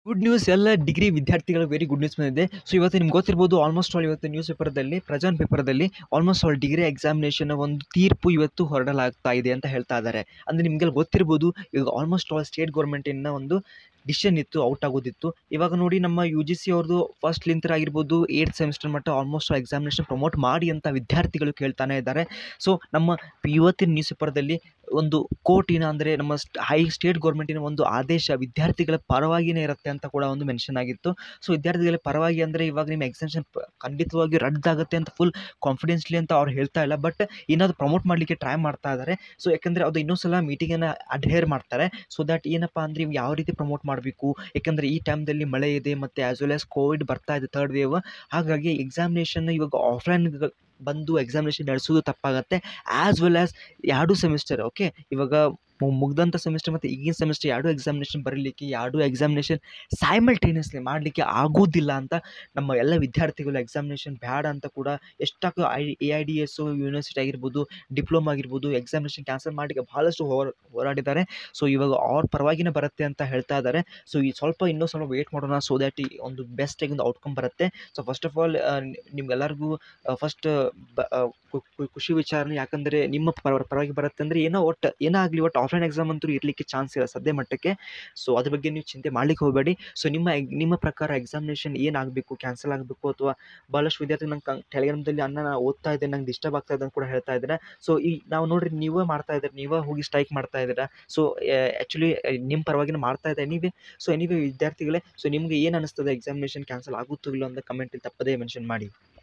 good news ಎಲ್ಲ degree ವಿದ್ಯಾರ್ಥಿಗಳು very good news ಬಂದಿದೆ ಸೊ ಇವತ್ತು ನಿಮ್ಗೆ ಗೊತ್ತಿರ್ಬೋದು ಆಲ್ಮೋಸ್ಟ್ ಆಲ್ ಇವತ್ತು ನ್ಯೂಸ್ ಪೇಪರ್ದಲ್ಲಿ ಪ್ರೆಸೆಂಟ್ ಪೇಪರ್ದಲ್ಲಿ ಆಲ್ಮೋಸ್ಟ್ ಆಲ್ ಡಿಗ್ರಿ ಎಕ್ಸಾಮಿನೇಷನ್ ಒಂದು ತೀರ್ಪು ಇವತ್ತು ಹೊರಡಲಾಗ್ತಾ ಇದೆ ಅಂತ ಹೇಳ್ತಾ ಇದ್ದಾರೆ ಅಂದರೆ ನಿಮಗೆಲ್ಲ ಗೊತ್ತಿರ್ಬೋದು ಈಗ ಆಲ್ಮೋಸ್ಟ್ ಆಲ್ ಸ್ಟೇಟ್ ಗೌರ್ಮೆಂಟಿನ ಒಂದು ಡಿಸಿಷನ್ ಇತ್ತು ಔಟ್ ಆಗೋದಿತ್ತು ಇವಾಗ ನೋಡಿ ನಮ್ಮ ಯು ಜಿ ಸಿ ಅವ್ರದ್ದು ಫಸ್ಟ್ ಲಿಂತರ ಆಗಿರ್ಬೋದು ಏಯ್ಟ್ ಸೆಮಿಸ್ಟರ್ ಮಟ್ಟ ಆಲ್ಮೋಸ್ಟ್ ಎಕ್ಸಾಮಿನೇಷನ್ ಪ್ರಮೋಟ್ ಮಾಡಿ ಅಂತ ವಿದ್ಯಾರ್ಥಿಗಳು ಕೇಳ್ತಾನೆ ಇದ್ದಾರೆ ಸೊ ನಮ್ಮ ಇವತ್ತಿನ ನ್ಯೂಸ್ ಪೇಪರ್ದಲ್ಲಿ ಒಂದು ಕೋರ್ಟಿನ ಅಂದರೆ ನಮ್ಮ ಸ್ಟ್ ಹೈ ಸ್ಟೇಟ್ ಗೌರ್ಮೆಂಟಿನ ಒಂದು ಆದೇಶ ವಿದ್ಯಾರ್ಥಿಗಳ ಪರವಾಗಿಯೇ ಇರುತ್ತೆ ಅಂತ ಕೂಡ ಒಂದು ಮೆನ್ಷನ್ ಆಗಿತ್ತು ಸೊ ವಿದ್ಯಾರ್ಥಿಗಳ ಪರವಾಗಿ ಅಂದರೆ ಇವಾಗ ನಿಮ್ಮ ಎಕ್ಸಾಮಿನೇಷನ್ ಖಂಡಿತವಾಗಿ ರದ್ದಾಗುತ್ತೆ ಅಂತ ಫುಲ್ ಕಾನ್ಫಿಡೆನ್ಸ್ಲಿ ಅಂತ ಅವ್ರು ಹೇಳ್ತಾ ಇಲ್ಲ ಬಟ್ ಏನಾದ್ರು ಪ್ರಮೋಟ್ ಮಾಡಲಿಕ್ಕೆ ಟ್ರೈ ಮಾಡ್ತಾ ಇದ್ದಾರೆ ಸೊ ಯಾಕಂದರೆ ಅದು ಇನ್ನೊಂದು ಸಲ ಮೀಟಿಂಗನ್ನು ಅಡ್ಹೇರ್ ಮಾಡ್ತಾರೆ ಸೊ ದ್ಯಾಟ್ ಏನಪ್ಪ ಅಂದರೆ ಇವು ಯಾವ ರೀತಿ ಪ್ರಮೋಟ್ ಮಾಡಬೇಕು ಯಾಕಂದರೆ ಈ ಟೈಮ್ದಲ್ಲಿ ಮಳೆ ಇದೆ ಮತ್ತು ಆ್ಯಸ್ ವೆಲ್ ಆಸ್ ಕೋವಿಡ್ ಬರ್ತಾ ಇದೆ ತರ್ಡ್ ವೇವ್ ಹಾಗಾಗಿ ಎಕ್ಸಾಮಿನೇಷನ್ ಇವಾಗ ಆಫ್ಲೈನ್ ಬಂದು ಎಕ್ಸಾಮಿನೇಷನ್ ನಡೆಸೋದು ತಪ್ಪಾಗತ್ತೆ ಆ್ಯಸ್ ವೆಲ್ ಆ್ಯಸ್ ಎರಡು ಸೆಮಿಸ್ಟರ್ ಓಕೆ ಇವಾಗ ಮು- ಮುಗ್ದಂಥ ಸೆಮಿಸ್ಟರ್ ಮತ್ತು ಈಗಿನ ಸೆಮಿಸ್ಟರ್ ಎರಡು ಎಕ್ಸಾಮಿನೇಷನ್ ಬರೀಲಿಕ್ಕೆ ಎರಡು ಎಕ್ಸಾಮಿನೇಷನ್ ಸೈಮಲ್ಟೇನಿಯಸ್ಲಿ ಮಾಡಲಿಕ್ಕೆ ಆಗೋದಿಲ್ಲ ಅಂತ ನಮ್ಮ ಎಲ್ಲ ವಿದ್ಯಾರ್ಥಿಗಳು ಎಕ್ಸಾಮಿನೇಷನ್ ಬೇಡ ಅಂತ ಕೂಡ ಎಷ್ಟಾಗ I A I D S university ಆಗಿರ್ಬೋದು ಡಿಪ್ಲೊಮಾ ಆಗಿರ್ಬೋದು ಎಕ್ಸಾಮಿನೇಷನ್ ಕ್ಯಾನ್ಸಲ್ ಮಾಡಲಿಕ್ಕೆ ಭಾಳಷ್ಟು ಹೋರ ಹೋರಾಡಿದ್ದಾರೆ ಸೊ ಇವಾಗ ಅವ್ರ ಪರವಾಗಿನೇ ಬರುತ್ತೆ ಅಂತ ಹೇಳ್ತಾ ಇದ್ದಾರೆ ಸೊ ಈ ಸ್ವಲ್ಪ ಇನ್ನೂ ಸ್ವಲ್ಪ ವೇಟ್ ಮಾಡೋಣ ಸೊ ದ್ಯಾಟ್ ಈ ಒಂದು ಬೆಸ್ಟ್ ಆಗಿ ಒಂದು ಔಟ್ಕಮ್ ಬರುತ್ತೆ ಸೊ ಫಸ್ಟ್ ಆಫ್ ಆಲ್ ನಿಮ್ಗೆಲ್ಲರಿಗೂ ಫಸ್ಟ್ ಖುಷಿ ವಿಚಾರನೆ ಯಾಕಂದರೆ ನಿಮ್ಮ ಪರ ಪರವಾಗಿ ಬರುತ್ತೆ ಅಂದರೆ ಏನೋ ಒಟ್ಟು ಏನೋ ಆಗಲಿ ಒಟ್ಟು ಆಫ್ಲೈನ್ ಎಕ್ಸಾಮ್ ಅಂತೂ ಇರಲಿಕ್ಕೆ ಚಾನ್ಸ್ ಇಲ್ಲ ಸದ್ಯ ಮಟ್ಟಕ್ಕೆ ಸೊ ಅದ್ರ ಬಗ್ಗೆ ನೀವು ಚಿಂತೆ ಮಾಡ್ಲಿಕ್ಕೆ ಹೋಗಬೇಡಿ ಸೊ ನಿಮ್ಮ ಎಗ್- ನಿಮ್ಮ ಪ್ರಕಾರ ಎಕ್ಸಾಮಿನೇಷನ್ ಏನಾಗಬೇಕು ಕ್ಯಾನ್ಸಲ್ ಆಗಬೇಕು ಅಥವಾ ಭಾಳಷ್ಟು ವಿದ್ಯಾರ್ಥಿ ನಂಗೆ ಟೆಲಿಗ್ರಾಮ್ದಲ್ಲಿ ಅನ್ನ ನಾನು ಓದ್ತಾ ಇದ್ದೆ ನಂಗೆ ಡಿಸ್ಟರ್ಬ್ ಆಗ್ತಾ ಇದೆ ಅಂತ ಕೂಡ ಹೇಳ್ತಾ ಇದ್ದಾರೆ ಸೊ ಈ ನಾವು ನೋಡ್ರಿ ನೀವೇ ಮಾಡ್ತಾ ಇದ್ದೀರಿ ನೀವೇ ಹೋಗಿ ಸ್ಟ್ರೈಕ್ ಮಾಡ್ತಾ ಇದ್ದೀರಾ ಸೊ ಆ್ಯಕ್ಚುಲಿ ನಿಮ್ಮ ಪರವಾಗಿನ ಮಾಡ್ತಾ ಇದೆ ಎನಿವೆ ಸೊ ಎನಿವೆ ವಿದ್ಯಾರ್ಥಿಗಳೇ ಸೊ ನಿಮಗೆ ಏನು ಅನಿಸ್ತದೆ ಎಕ್ಸಾಮಿನೇಷನ್ ಕ್ಯಾನ್ಸಲ್ ಆಗುತ್ತೋ ಇಲ್ಲೋ ಅಂತ ಕಮೆಂಟಲ್ಲಿ ತಪ್ಪದೇ ಮೆನ್ಷನ್ ಮಾಡಿ